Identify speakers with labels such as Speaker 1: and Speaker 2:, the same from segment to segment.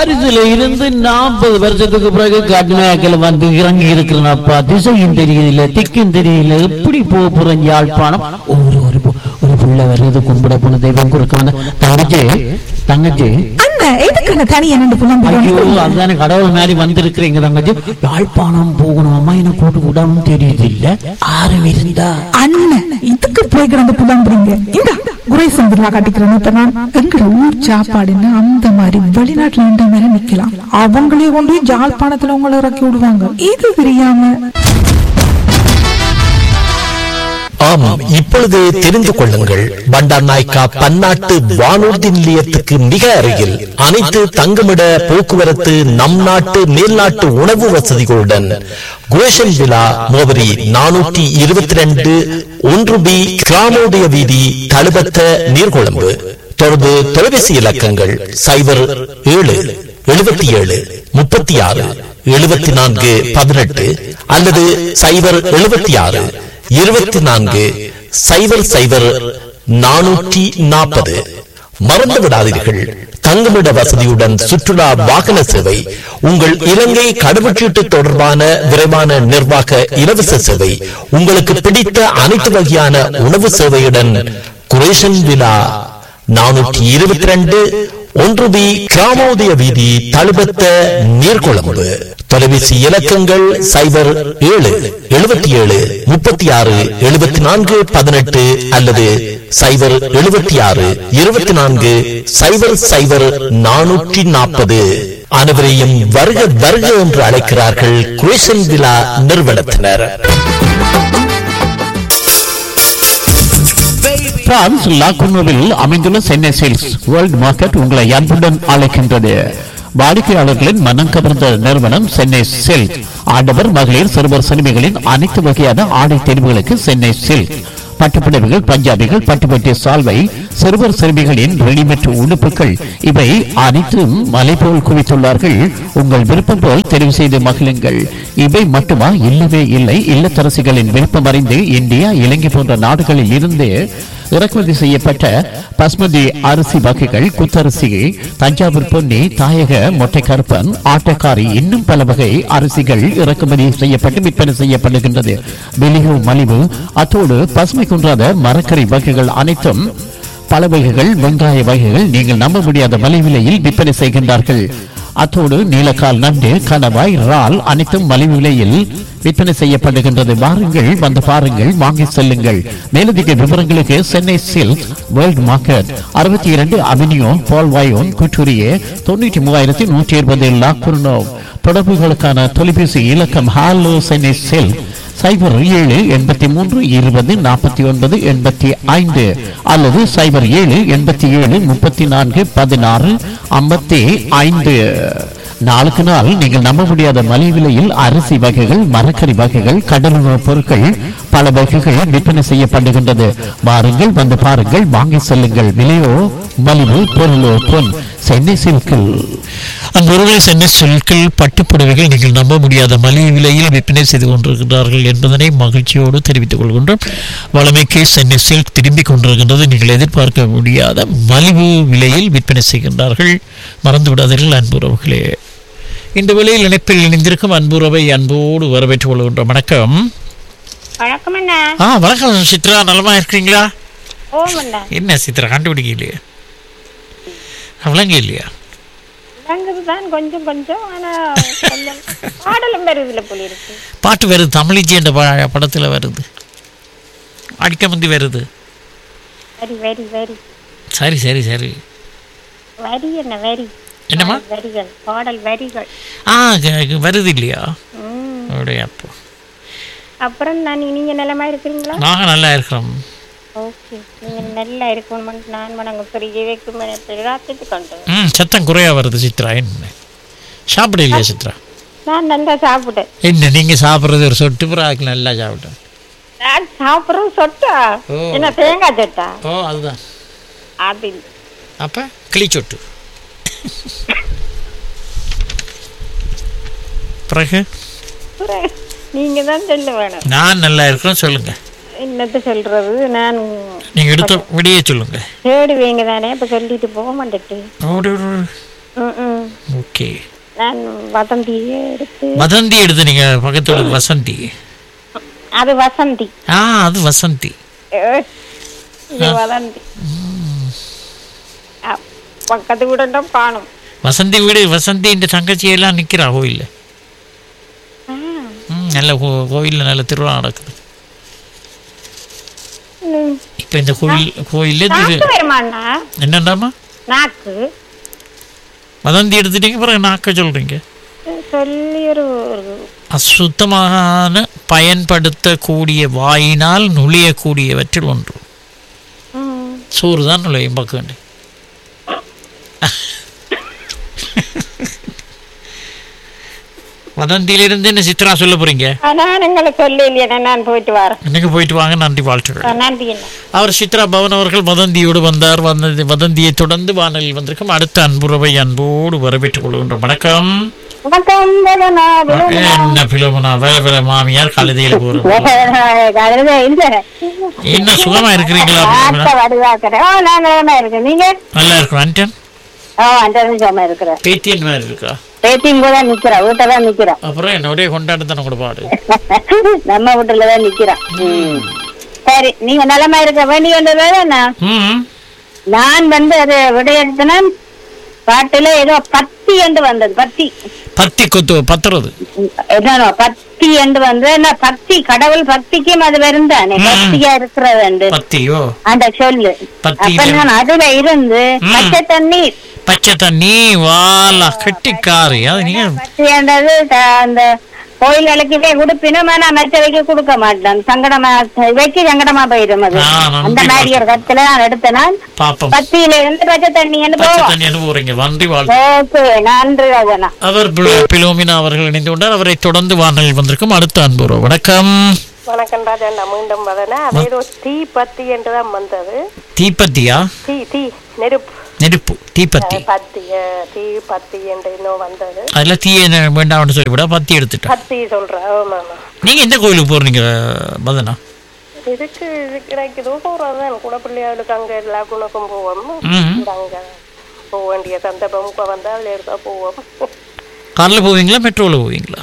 Speaker 1: பாரிஸ்ல இருந்து நாற்பது வருஷத்துக்கு பிறகு கடுமையாக்கல வந்து இறங்கி இருக்கிறனப்பா திசையும் தெரியல திக்கும் தெரியல எப்படி போக போறேன் யாழ்ப்பாணம் ஒரு ஒரு பு- ஒரு புள்ள வருது கும்பிட போன தெய்வம் குறுக்க வந்த தங்கச்சி தங்கச்சி
Speaker 2: அண்ணா எதுக்கு தனியா நின்று
Speaker 1: ஐயோ
Speaker 2: புலம்புறோம்
Speaker 1: அதுதானே கடவுள் மாதிரி வந்திருக்கிறீங்க தங்கச்சி யாழ்ப்பாணம் போகணும் அம்மா என்ன கூட்டு கூடாம தெரியுது இல்ல ஆறும் இருந்தா
Speaker 2: அண்ணன் இதுக்கு போய் கிடந்து புலம்புறீங்க இந்த குரேசன் பில்லா காட்டிக்கிறேன் இப்ப நான் எங்கட ஊர் சாப்பாடுன்னு அந்த மாதிரி வெளிநாட்டுல நின்ற மாதிரி நிக்கலாம் அவங்களே கொண்டு போய் ஜாழ்ப்பாணத்துல உங்களை இறக்கி விடுவாங்க இது தெரியாம
Speaker 3: ஆமாம் இப்பொழுது தெரிந்து கொள்ளுங்கள் பண்டார் நாய்க்கா பன்னாட்டு வானூர்தி நிலையத்துக்கு மிக அருகில் அனைத்து தங்குமிட போக்குவரத்து நம் நாட்டு மேல்நாட்டு உணவு வசதிகளுடன் குரேஷன் விழா மோவரி நானூற்றி இருபத்தி ரெண்டு ஒன்று பி கிராமோதய வீதி தழுபத்த நீர்கொழும்பு தொடர்பு தொலைபேசி இலக்கங்கள் சைபர் ஏழு எழுபத்தி ஏழு முப்பத்தி ஆறு எழுபத்தி நான்கு பதினெட்டு அல்லது சைபர் எழுபத்தி ஆறு இருபத்தி நான்கு சைபர் சைபர் நானூற்றி நாற்பது மறந்து விடாதீர்கள் தங்குமிட வசதியுடன் சுற்றுலா வாகன சேவை உங்கள் இலங்கை கடவுச்சீட்டு தொடர்பான விரைவான நிர்வாக இலவச சேவை உங்களுக்கு பிடித்த அனைத்து வகையான உணவு சேவையுடன் குரேஷன் விழா நானூற்றி இருபத்தி ரெண்டு ஒன்று பி கிராமோதய வீதி தழுபத்த நீர்கொழும்பு தொலைபேசி இலக்கங்கள் சைபர் ஏழு எழுபத்தி ஏழு முப்பத்தி ஆறு எழுபத்தி நான்கு பதினெட்டு அல்லது சைபர் எழுபத்தி ஆறு இருபத்தி நான்கு சைபர் சைபர் நானூற்றி நாற்பது அனைவரையும் வருக வருக என்று அழைக்கிறார்கள் குரேஷன் விழா நிறுவனத்தினர்
Speaker 1: பிரான்ஸ் லாகுனோவில் அமைந்துள்ள சென்னை சேல்ஸ் வேர்ல்ட் மார்க்கெட் உங்களை அன்புடன் அழைக்கின்றது வாடிக்கையாளர்களின் மனம் கவர்ந்த நிறுவனம் சென்னை சில்க் ஆடவர் மகளிர் சிறுவர் சிறுமிகளின் அனைத்து வகையான ஆடை தெரிவுகளுக்கு சென்னை சில்க் பட்டுப்புடவைகள் பஞ்சாபிகள் பட்டுப்பட்டி சால்வை சிறுவர் சிறுமிகளின் ரெடிமேட் உடுப்புகள் இவை அனைத்தும் மலை போல் குவித்துள்ளார்கள் உங்கள் விருப்பம் போல் தெரிவு செய்து மகிழுங்கள் இவை மட்டுமா இல்லவே இல்லை இல்லத்தரசிகளின் விருப்பம் அறிந்து இந்தியா இலங்கை போன்ற நாடுகளில் இருந்து இறக்குமதி செய்யப்பட்ட பஸ்மதி அரிசி வகைகள் குத்தரிசி தஞ்சாவூர் பொன்னி தாயக மொட்டைக்கருப்பன் ஆட்டக்காரி இன்னும் பல வகை அரிசிகள் இறக்குமதி செய்யப்பட்டு விற்பனை செய்யப்படுகின்றது வெளியோ மலிவு அத்தோடு பசுமை குன்றாத மரக்கறி வகைகள் அனைத்தும் பல வகைகள் வெங்காய வகைகள் நீங்கள் நம்ப முடியாத மலிவிலையில் விற்பனை செய்கின்றார்கள் அத்தோடு நீலக்கால் நண்டு கணவாய் இறால் அனைத்தும் மலிவு விலையில் விற்பனை செய்யப்படுகின்றது வாருங்கள் வந்து பாருங்கள் வாங்கி செல்லுங்கள் மேலதிக விவரங்களுக்கு சென்னை சில்க் வேர்ல்ட் மார்க்கெட் அறுபத்தி இரண்டு அவென்யூ பால்வாயோன் குற்றூரியே தொண்ணூற்றி மூவாயிரத்தி நூற்றி இருபது லாக்குர்னோ தொடர்புகளுக்கான தொலைபேசி இலக்கம் ஹாலோ சென்னை சில்க் சைபர் ஏழு எண்பத்தி மூன்று இருபது நாற்பத்தி ஒன்பது எண்பத்தி ஐந்து அல்லது சைபர் ஏழு எண்பத்தி ஏழு முப்பத்தி நான்கு பதினாறு ஐம்பத்தி ஐந்து நாளுக்கு நாள் நீங்கள் நம்ப முடியாத மலிவு விலையில் அரிசி வகைகள் மரக்கறி வகைகள் கடலுணவுப் பொருட்கள் பல வகைகள் விற்பனை செய்யப்படுகின்றது வாருங்கள் வந்து பாருங்கள் வாங்கி செல்லுங்கள் விலையோ மலிவு பொருளோ பொன் சென்னை சில்கில்
Speaker 4: அன்பொருளை சென்னை சில்கில் பட்டுப்புடவைகள் நீங்கள் நம்ப முடியாத மலிவு விலையில் விற்பனை செய்து கொண்டிருக்கிறார்கள் என்பதனை மகிழ்ச்சியோடு தெரிவித்துக் கொள்கின்றோம் வளமைக்கு சென்னை சில்க் திரும்பிக் கொண்டிருக்கின்றது நீங்கள் எதிர்பார்க்க முடியாத மலிவு விலையில் விற்பனை செய்கின்றார்கள் மறந்து விடாதீர்கள் அன்புறவுகளே இந்த விலையில் இணைப்பில் இணைந்திருக்கும் அன்புறவை அன்போடு வரவேற்றுக் கொள்கின்றோம் வணக்கம்
Speaker 5: வணக்கம் அண்ணா
Speaker 4: ஆ வணக்கம் சித்ரா நலமா இருக்கிறீங்களா
Speaker 5: ஓம் அண்ணா
Speaker 4: என்ன சித்ரா கண்டுபிடிக்க இல்லையா விளங்க இல்லையா
Speaker 5: விளங்குது தான் கொஞ்சம் கொஞ்சம் ஆனா கொஞ்சம் பாடலும் வருதுல போல இருக்கு
Speaker 4: பாட்டு வருது தமிழிச்சி என்ற ப- படத்துல வருது அடிக்க முந்தி வருது
Speaker 5: வரி வரி வரி
Speaker 4: சரி சரி சரி
Speaker 5: வரி என்ன வரி
Speaker 4: என்னம்மா
Speaker 5: பாடல் வரிகள் பாடல் வரிகள்
Speaker 4: ஆ க- க- வருது இல்லையா
Speaker 5: ம்.
Speaker 4: அப்படியே அப்போ
Speaker 5: அப்புறம் நான் நீங்க நிலமா இருக்கிறீங்களா
Speaker 4: நாங்கள் நல்லா இருக்கிறோம்
Speaker 5: ஓகே நீங்க நல்லா இருக்கணும் நான் வணங்க பெரிய வைக்கும் பிரார்த்தித்து கொண்டு
Speaker 4: ம் சத்தம் குறையா வருது சித்ரா என்ன சாப்பிட இல்லையா சித்ரா
Speaker 5: நான் நல்லா சாப்பிட்டேன்
Speaker 4: என்ன நீங்கள் சாப்பிட்றது ஒரு சொட்டு புறாக்கு நல்லா சாப்பிட்டேன்
Speaker 5: நான் சாப்பிட்றது சொட்டா
Speaker 4: ஓ.
Speaker 5: என்ன தேங்காய் சொட்டா
Speaker 4: ஓ அதுதான்
Speaker 5: அது இல்ல.
Speaker 4: அப்போ கிளிச்சொட்டு பிறகு
Speaker 5: பிறகு நீங்க தான் சொல்ல வேணும்
Speaker 4: நான் நல்லா இருக்கிறேன் சொல்லுங்க
Speaker 5: என்னத்த சொல்றது நான்
Speaker 4: நீங்கள் எடுத்த விடியே சொல்லுங்க
Speaker 5: தேடுவீங்க தானே இப்ப சொல்லிட்டு போக மாட்டேட்டு
Speaker 4: ஓடி ஓடி, ஓடி.
Speaker 5: ம், ம்.
Speaker 4: ஓகே
Speaker 5: நான் வதந்தியை எடுத்து
Speaker 4: வதந்தி எடுத்து நீங்க பக்கத்துல வசந்தி
Speaker 5: அது வசந்தி
Speaker 4: ஆ அது வசந்தி
Speaker 5: ஏய், இது வதந்தி அ, பக்கத்து வீடம் காணும்
Speaker 4: வசந்தி வீடு வசந்தி இந்த தங்கச்சி எல்லாம் நிக்கிறா கோயில்ல ம், நல்ல கோ- கோயில்ல நல்ல திருவிழா நடக்குது
Speaker 5: ம்.
Speaker 4: இப்ப இந்த கோயில் கோயில்ல இது
Speaker 5: நாக்கு வருமாண்ணா
Speaker 4: என்னண்டாமா
Speaker 5: நாக்கு
Speaker 4: வதந்தி எடுத்துட்டீங்க பிறகு நாக்க சொல்றீங்க
Speaker 5: சொல்லி ஒரு ஒரு
Speaker 4: அசுத்தமான பயன்படுத்தக்கூடிய வாயினால் நுழையக்கூடியவற்றில் ஒன்று
Speaker 5: ம்.
Speaker 4: சோறு தான் நுழையும் பார்க்க வேண்டும் வதந்தியிலிருந்து என்ன சித்ரா சொல்ல போறீங்க
Speaker 5: நான் எங்களை சொல்லி இல்லையா நான் போயிட்டு வரேன்
Speaker 4: இன்னைக்கு போயிட்டு வாங்க நன்றி வாழ்த்துக்கள்
Speaker 5: நன்றி என்ன
Speaker 4: அவர் சித்ரா பவன் அவர்கள் வதந்தியோடு வந்தார் வந்தது வதந்தியை தொடர்ந்து வானலில் வந்திருக்கும் அடுத்த அன்புறவை அன்போடு வரவேற்றுக் கொள்கின்றோம் வணக்கம்
Speaker 5: வணக்கம் வேலண்ணா, வேலண்ணா.
Speaker 4: என்ன பிலோமனா வேலை வேலை மாமியார் கழுதையில் போறோம்
Speaker 5: வேலண்ணா, இல்ல.
Speaker 4: என்ன சுகமா இருக்கிறீங்களா பிலோமினா?
Speaker 5: ஆத்த வடிவாக்குறேன். ஆ, நான் நலமா இருக்கேன். நீங்க?
Speaker 4: நல்லா இருக்கும் அன்டன்
Speaker 5: ஆ, அந்த சும்மா இருக்கிறேன்.
Speaker 4: பேத்தியன் மாதிரி இருக்கா
Speaker 5: பேத்தியும் கூட தான் நிக்கிறேன். வீட்டுல தான் நிக்கிறேன்.
Speaker 4: அப்புறம் என்னுடைய கொண்டாடி தானே கூட பாடு
Speaker 5: நம்ம வீட்டுல தான் நிக்கிறேன். ம். சரி நீங்க நலமா இருக்க வேண்டி வந்தது என்ன
Speaker 4: ம்
Speaker 5: நான் வந்து அது விடையெடுத்தனா பாட்டுல ஏதோ பத்தி என்று வந்தது பத்தி
Speaker 4: பத்தி கொத்து பத்துறது
Speaker 5: என்னோ பத்தி என்று வந்து என்ன பக்தி கடவுள் பக்திக்கும் அது வருந்தானே
Speaker 4: ம்.
Speaker 5: பக்தியா இருக்கிறது
Speaker 4: பத்தியோ
Speaker 5: அந்த சொல்லு
Speaker 4: பத்தியில-
Speaker 5: அப்ப நான் அதுல இருந்து
Speaker 4: ம்.
Speaker 5: பச்சை தண்ணீர்
Speaker 4: பச்சை தண்ணி வாலா கட்டிக்காரு அது நீங்க
Speaker 5: பத்தி என்றது த- அந்த கோயில்களுக்கு போய் கொடுப்பினும் ஆனா மற்றவைக்கு கொடுக்க மாட்டேன் சங்கடமா வைக்க சங்கடமா போயிடும் அது
Speaker 4: ஆ, நன்றி.
Speaker 5: அந்த மாதிரி ஒரு கத்துல நான் எடுத்தேன் நான்
Speaker 4: பாப்போம்
Speaker 5: பத்தியில இருந்து பச்சை தண்ணி என்று
Speaker 4: பச்சை
Speaker 5: போவோம்
Speaker 4: தண்ணி போறீங்க நன்றி வாழ்த்து
Speaker 5: ஓகே நன்றி ராஜனா
Speaker 4: அவர் பில- பிலோமினா அவர்கள் இணைந்து கொண்டார் அவரை தொடர்ந்து வானலில் வந்திருக்கும் அடுத்த அன்புறவு வணக்கம்
Speaker 6: வணக்கம் ராஜா நான் மீண்டும் வதனா அது ஏதோ தீ பத்தி என்றுதான் வந்தது
Speaker 4: தீப்பத்தியா
Speaker 6: தீ தீ நெருப்பு
Speaker 4: நெருப்பு தீப்பத்தி
Speaker 6: பத்தி அஹ், தீ பத்தி என்று இன்னும் வந்தது
Speaker 4: அதுல தீய என்ன வேண்டாம்னு சொல்லிவிட பத்தி எடுத்துட்டேன்
Speaker 6: பத்தி சொல்றேன் ஆமா ஆமா
Speaker 4: நீங்க எந்த கோயிலுக்கு போறீங்க மதனா
Speaker 6: இதுக்கு இதுக்கு எனக்கு இதோ போறதுதான் கூட பிள்ளையாளுக்கு அங்க எல்லா குணக்கும் போவோம்
Speaker 4: ம்.
Speaker 6: அங்க போக வேண்டிய சந்தர்ப்பம் இப்ப வந்தா அதுல இருக்கா போவோம்
Speaker 4: கார்ல போவீங்களா மெட்ரோல போவீங்களா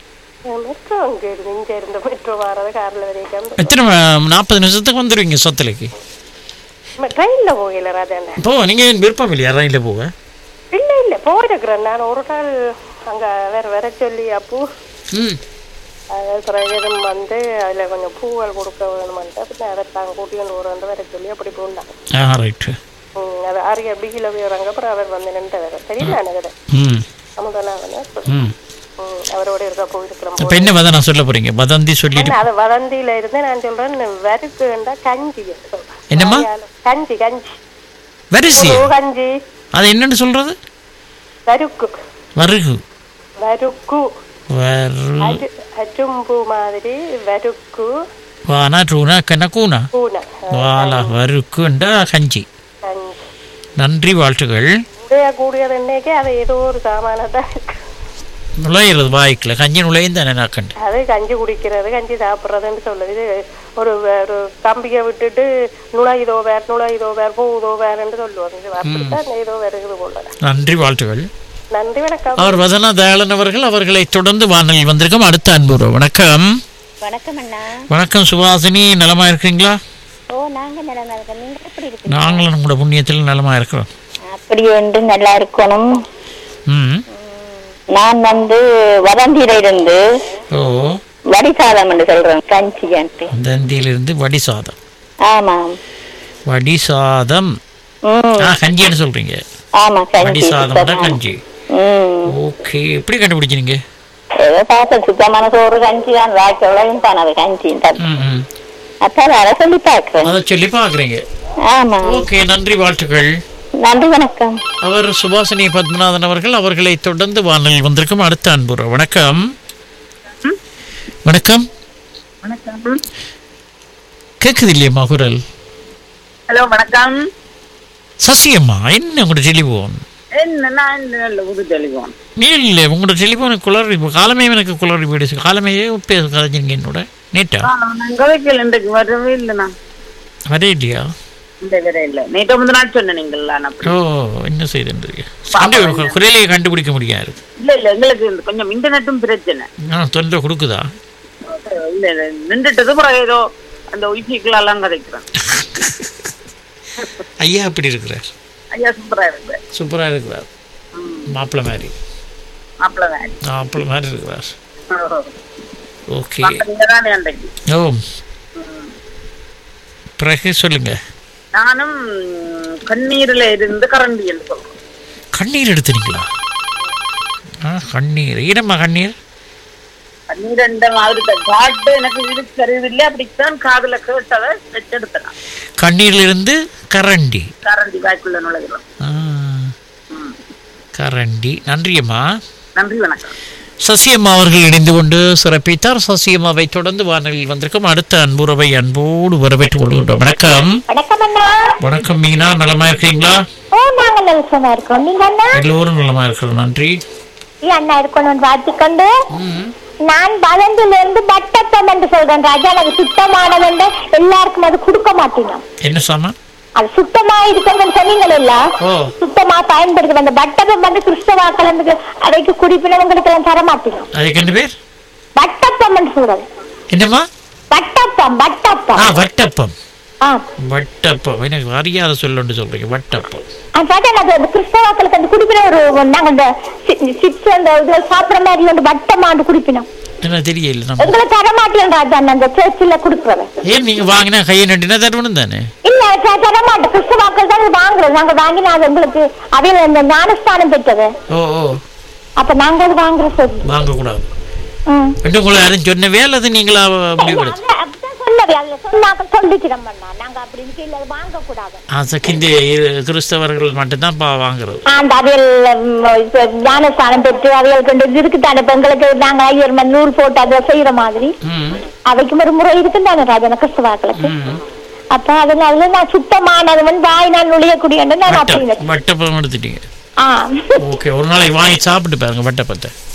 Speaker 6: மெட்ரோ அங்க இருந்து இங்க இருந்து மெட்ரோ வர்றது கார்ல வரைக்கும்
Speaker 4: எத்தனை ம- நாற்பது நிமிஷத்துக்கு வந்துடுவீங்க சொத்தலைக்கு
Speaker 6: ட்ரெயின்ல போகல ராஜா
Speaker 4: போ நீங்க விருப்பம் இல்லையா ரயில போக
Speaker 6: இல்ல இல்ல போயிருக்கிறேன் நான் ஒரு நாள் அங்க வேற வர சொல்லி அப்போ
Speaker 4: ம்
Speaker 6: அது பிரயோஜனம் வந்து அதுல கொஞ்சம் பூக்கள் கொடுக்க வேணுமென்ட்டு பின்ன அதை தான் கூட்டிட்டு ஒரு வந்து வர சொல்லி அப்படி போனாங்க
Speaker 4: ஆ ரைட்டு
Speaker 6: அது ஆரிய பிகில போயிடுறாங்க அப்புறம் அவர் வந்து நின்று வர சரியில்லை எனக்கு
Speaker 4: ம்
Speaker 6: அமுதனாக
Speaker 4: ம்
Speaker 6: அவரோட இருக்க போயிருக்கிறோம்
Speaker 4: இப்போ என்ன வதனா சொல்ல போறீங்க வதந்தி சொல்லிட்டு
Speaker 6: அது வதந்தியில இருந்து நான் சொல்றேன் வறுக்குண்டா கஞ்சி சொல்றேன்.
Speaker 4: என்னம்மா?
Speaker 6: கஞ்சி கஞ்சி
Speaker 4: வரிசையா
Speaker 6: ஓ, கஞ்சி
Speaker 4: அது என்னன்னு சொல்றது
Speaker 6: வருக்கு
Speaker 4: வருகு
Speaker 6: வருக்கு
Speaker 4: வரு
Speaker 6: அரு அரும்பு மாதிரி வருக்கு
Speaker 4: வானா டூனா கனக்கூனா
Speaker 6: பூனை
Speaker 4: வாலா வறுக்குண்டா கஞ்சி
Speaker 6: கஞ்சி
Speaker 4: நன்றி வாழ்த்துகள்
Speaker 6: உடைய கூடியது என்னைக்கு அது ஏதோ ஒரு சாமானதான் இருக்கு
Speaker 4: நுழையிறது வாய்க்கல கஞ்சி நுழையும் தானே நாக்கண்டு
Speaker 6: அது கஞ்சி குடிக்கிறது கஞ்சி சாப்பிட்றதுன்னு சொல்லுது இது ஒரு ஒரு கம்பியை விட்டுட்டு நுழையுதோ வேற நுழையுதோ வேற போகுதோ வேறன்னு சொல்லுவாங்க இது அப்படித்தான் ஏதோ வருகுது போல
Speaker 4: நன்றி வாழ்த்துகள்
Speaker 6: நன்றி வணக்கம்
Speaker 4: அவர் வதனா தயாளன் அவர்கள் அவர்களை தொடர்ந்து வானலில் வந்திருக்கும் அடுத்த அன்புறவு வணக்கம்
Speaker 5: வணக்கம் அண்ணா
Speaker 4: வணக்கம் சுபாசினி நலமா இருக்கீங்களா
Speaker 5: ஓ நாங்க நிலமா இருக்கோம் நீங்க எப்படி இருக்கீங்க
Speaker 4: நாங்களும் உங்களோட புண்ணியத்தில் நலமா இருக்கிறோம்
Speaker 5: அப்படி ஒன்று நல்லா இருக்கணும்
Speaker 4: ம்
Speaker 5: நான் வந்து வதந்தியில இருந்து
Speaker 4: ஓ
Speaker 5: வடிசாதம் என்று சொல்றேன் கஞ்சின்ட்டு
Speaker 4: தந்தியிலிருந்து வடி சாதம்
Speaker 5: ஆமாம்
Speaker 4: வடி சாதம்
Speaker 5: ம்
Speaker 4: ஆ கஞ்சின்னு சொல்றீங்க
Speaker 5: ஆமா
Speaker 4: வடி
Speaker 5: கஞ்சி
Speaker 4: சாதம்
Speaker 5: சுத்தமான-
Speaker 4: கஞ்சி
Speaker 5: ம்
Speaker 4: ஓகே எப்படி கண்டுபிடிச்சீங்க
Speaker 5: ஏதோ பார்த்தேன் சுத்தமான சோறு கஞ்சி தான் வாக்கி உலகம் தான் அது கஞ்சி
Speaker 4: ம் ம்
Speaker 5: அதான் அதை சொல்லி பார்க்கிறேன்
Speaker 4: அதை சொல்லி பார்க்குறீங்க
Speaker 5: ஆமா
Speaker 4: ஓகே நன்றி வாழ்த்துக்கள்
Speaker 5: நன்றி வணக்கம்
Speaker 4: அவர் சுபாசினி பத்மநாதன் அவர்கள் அவர்களை தொடர்ந்து வானலில் வந்திருக்கும் அடுத்த அன்புற வணக்கம் வணக்கம் கேக்குது இல்லையம்மா குரல்
Speaker 7: ஹலோ வணக்கம்
Speaker 4: சசியம்மா என்ன உங்களோட டெலிஃபோன்
Speaker 7: என்ன நான் இந்த நல்ல புது டெலிஃபோன்
Speaker 4: இல்லை உங்களோட டெலிஃபோன் குளறி காலமே எனக்கு குளறி போயிடுச்சு காலமையே பேச கதைச்சிங்க என்னோட நேட்டா
Speaker 7: நான் கதைக்கல இன்றைக்கு வரவே இல்லைண்ணா
Speaker 4: வரே இல்லையா
Speaker 7: இந்த வேற இல்ல நேற்று முந்தின நாள் சொன்ன நீங்கள்
Speaker 4: ஓ என்ன செய்துன்றீங்க கண்டு குரலையை கண்டுபிடிக்க முடியாது
Speaker 7: இல்ல இல்ல எங்களுக்கு இந்த கொஞ்சம் இன்டர்நெட்டும் பிரச்சனை
Speaker 4: ஆ தொண்டை கொடுக்குதா
Speaker 7: இல்ல இல்ல நின்றுட்டது பிறகு ஏதோ அந்த ஒய்ஃபிக்குள்ள எல்லாம் கதைக்கிறேன்
Speaker 4: ஐயா எப்படி இருக்கிறார்
Speaker 7: ஐயா சூப்பரா இருக்கு
Speaker 4: சூப்பராக இருக்கிறார் மாப்பிள்ளை மாதிரி
Speaker 7: மாப்பிள்ள வேன்
Speaker 4: மாப்பிள்ளை மாதிரி இருக்கிறார் ஓகே
Speaker 7: தானே அன்றைக்கு
Speaker 4: ஓ பிறகு சொல்லுங்க
Speaker 7: நானும் கண்ணீர்ல இருந்து கரண்டி என்று சொல்றேன்
Speaker 4: கண்ணீர் எடுத்துறீங்களா ஆ கண்ணீர் ஈரமா கண்ணீர்
Speaker 7: கண்ணீர் என்ற மாதிரி தான். பாட்டு எனக்கு இது தெரியுதில்லை அப்படித்தான் காதுல கேட்டதை வச்செடுத்தேன்
Speaker 4: கண்ணீரிலிருந்து கரண்டி
Speaker 7: கரண்டி வாய்க்குள்ள நுழைகிறோம்
Speaker 4: ஆ, கரண்டி நன்றியம்மா
Speaker 7: நன்றி வணக்கம்
Speaker 4: சசியம்மா அவர்கள் இணைந்து கொண்டு சிறப்பித்தார் சசியம்மாவை தொடர்ந்து வானொலியில் வந்திருக்கும் அடுத்த அன்புறவை அன்போடு வரவேற்றுக் கொள்கின்றோம் வணக்கம்
Speaker 8: வணக்கம் அண்ணா
Speaker 4: வணக்கம் மீனா நலமா இருக்கீங்களா
Speaker 8: ஓ நாங்க நலசமா இருக்கோம் நீங்க அண்ணா
Speaker 4: எல்லோரும் நலமா இருக்கிறோம் நன்றி
Speaker 8: ஏ அண்ணா இருக்கணும்னு பார்த்துக்கொண்டு நான் வளர்ந்துல இருந்து பட்டத்தம் என்று சொல்றேன் ராஜா எனக்கு சுத்தமானது என்று எல்லாருக்கும் அது கொடுக்க மாட்டேங்க
Speaker 4: என்ன சாமான்
Speaker 8: அது சுத்தமா இருக்கணும்னு சொன்னீங்கல்ல
Speaker 4: ஓ
Speaker 8: சுத்தமா பயன்படுத்துற அந்த பட்டப்பம் வந்து கிறிஸ்தவாக்கள் வந்து அதைக்கு குடிப்பினவங்களுக்கு எல்லாம் தர மாட்டேங்க
Speaker 4: அதுக்கு என்ன பேர்
Speaker 8: வட்டப்பம் என்று சொல்றது
Speaker 4: என்னம்மா
Speaker 8: வட்டப்பம்
Speaker 4: ஆ
Speaker 8: வட்டப்பம்
Speaker 4: வட்டப்பம்
Speaker 8: ஆ
Speaker 4: வட்டப்பம் எனக்கு அறியாத சொல்லுன்னு சொல்றீங்க வட்டப்பம்
Speaker 8: அதாவது எனக்கு அந்த கிறிஸ்தவாக்களுக்கு அந்த குடிப்பின ஒரு நாங்க அந்த சிப்ஸ் அந்த இதுல சாப்பிடுற மாதிரி வந்து வட்டமாண்டு குடிப்பினோம்
Speaker 4: என்ன தெரியல நம்ம
Speaker 8: எங்களை தர மாட்டேன் ராஜா அந்த சேர்ச்சில் கொடுக்குறத
Speaker 4: ஏன் நீங்க வாங்கினா கையை நட்டினா தருவணும் தானே
Speaker 8: இல்ல த- தர மாட்டேன் கிறிஸ்தவாக்கள் தான் வாங்குறோம் நாங்க வாங்கினா அது எங்களுக்கு அவையில இந்த ஞானஸ்தானம் பெற்றது
Speaker 4: ஓ ஓ
Speaker 8: அப்ப நாங்க அது வாங்குற சொல்லி
Speaker 4: வாங்கக்கூடாது
Speaker 8: ம்.
Speaker 4: ரெண்டு உங்களை யாரும் சொன்னவே அல்லது நீங்களா முடிவு எடுத்து
Speaker 8: அது- அப்படிதான் சொல்லவே அதுல சொன்னாக்க சொல்லிக்கிறோம் பண்ணா நாங்க அப்படி இல்ல அது வாங்க கூடாது
Speaker 4: அதுக்கு இந்த கிறிஸ்தவர்கள் மட்டும்தான் பா வாங்குறது
Speaker 8: அந்த அவையில் ஞானஸ்தானம் பெற்று அவைகளுக்கு இந்த இருக்குதானே இப்ப எங்களுக்கு நாங்க ஐயர் மணி நூறு போட்டு அதை செய்யற மாதிரி
Speaker 4: ம்
Speaker 8: அவைக்கும் ஒரு முறை இருக்குதானே ராஜா கிறிஸ்தவாக்களுக்கு
Speaker 4: ம்.
Speaker 8: அப்ப அதனால நான் சுத்தமானது வந்து வாய் நான் நுழையக்கூடிய நான் அப்படி
Speaker 4: வட்ட வட்டப்பம் எடுத்துட்டீங்க
Speaker 8: ஆ
Speaker 4: ஓகே ஒரு நாளைக்கு வாங்கி சாப்பிட்டு பாருங்க வட்டப்பத்தை